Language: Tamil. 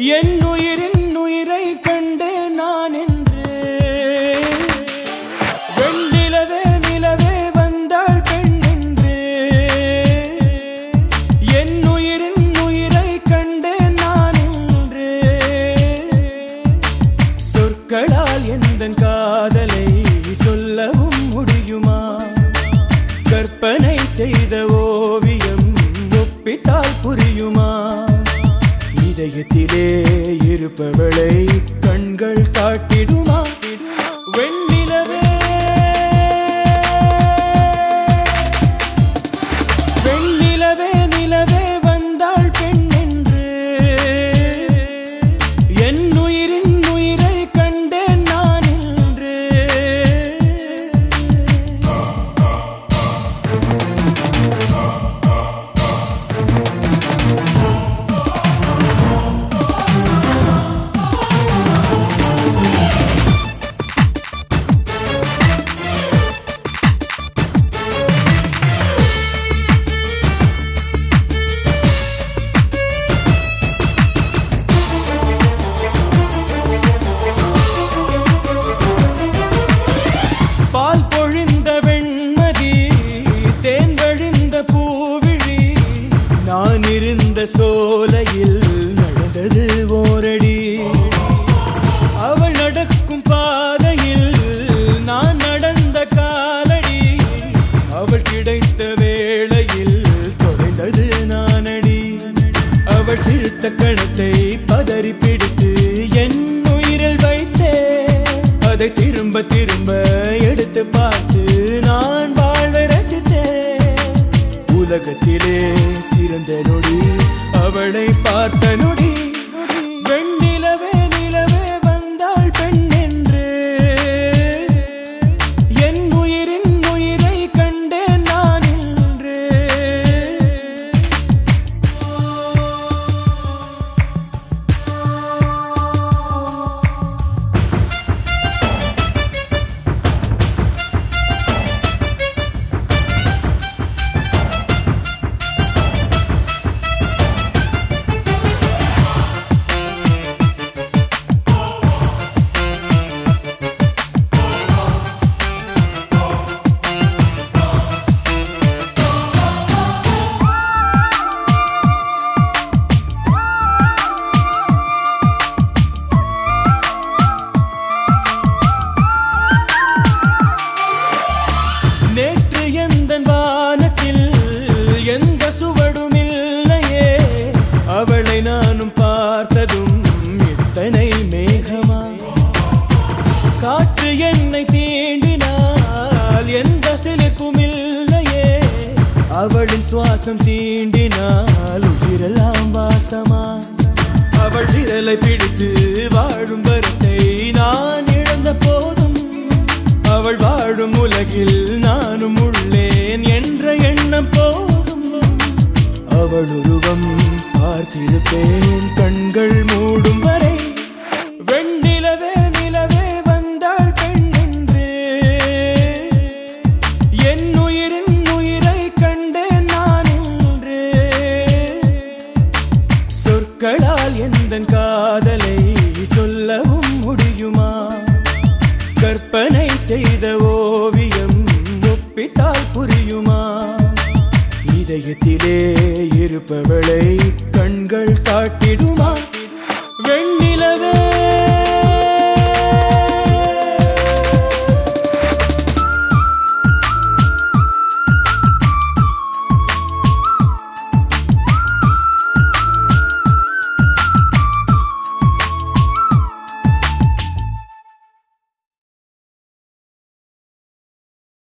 என் உயிரின் உயிரை கண்டே நான் என்று வெண்ணிலவே நிலவே வந்தாள் பெண் என்று என் உயிரின் உயிரை கண்டே நான் என்று சொற்களால் எந்த காதலை சொல்லவும் முடியுமா கற்பனை செய்த ஓவியம் ஒப்பித்தால் புரியுமா இதயத்திலே இருப்பவளை கண்கள் காட்டிடுமா வெண்ணிலவே வெண்ணிலவே நிலவே வந்தாள் பெண் என்று என் உயிரின் உயிரை கண்டேன் நான் என்று பால் பொழிந்த வெண்மதி தேன் வழிந்த பூவிழி நான் இருந்த சோலையில் நடந்தது ஓரடி அவள் நடக்கும் பாதையில் நான் நடந்த காலடி அவள் கிடைத்த வேளையில் தொலைந்தது நானடி அவள் சிரித்த கணத்தை பதறி பிடித்து என் உயிரில் வைத்தே அதை திரும்ப திரும்ப எடுத்து பார்த்து நான் வாழ்வை ரசித்தேன் உலகத்திலே சிறந்த நொடி அவளை பார்த்த நொடி வெண்ணிலவே நிலவே வந்தாள் பெண் என்று என் உயிரின் உயிரை கண்டேன் நான் என்று நேற்று எந்த வானத்தில் எந்த சுவடும் இல்லையே அவளை நானும் பார்த்ததும் இத்தனை மேகமா காற்று என்னை தீண்டினால் எந்த சிலிப்பும் இல்லையே அவளின் சுவாசம் தீண்டினால் உயிரெல்லாம் வாசமா அவள் விரலை பிடித்து வாழும் வரத்தை நான் இழந்த போதும் அவள் வாழும் உலகில் நானும் உள்ளேன் என்ற எண்ணம் போதும் அவள் உருவம் பார்த்திருப்பேன் கண்கள் மூடும் வரை வெண்ணிலவே நிலவே வந்தாள் பெண் என்று என் உயிரின் உயிரை கண்டேன் நான் என்று சொற்களால் எந்த காதலை சொல்லவும் முடியுமா கற்பனை செய்த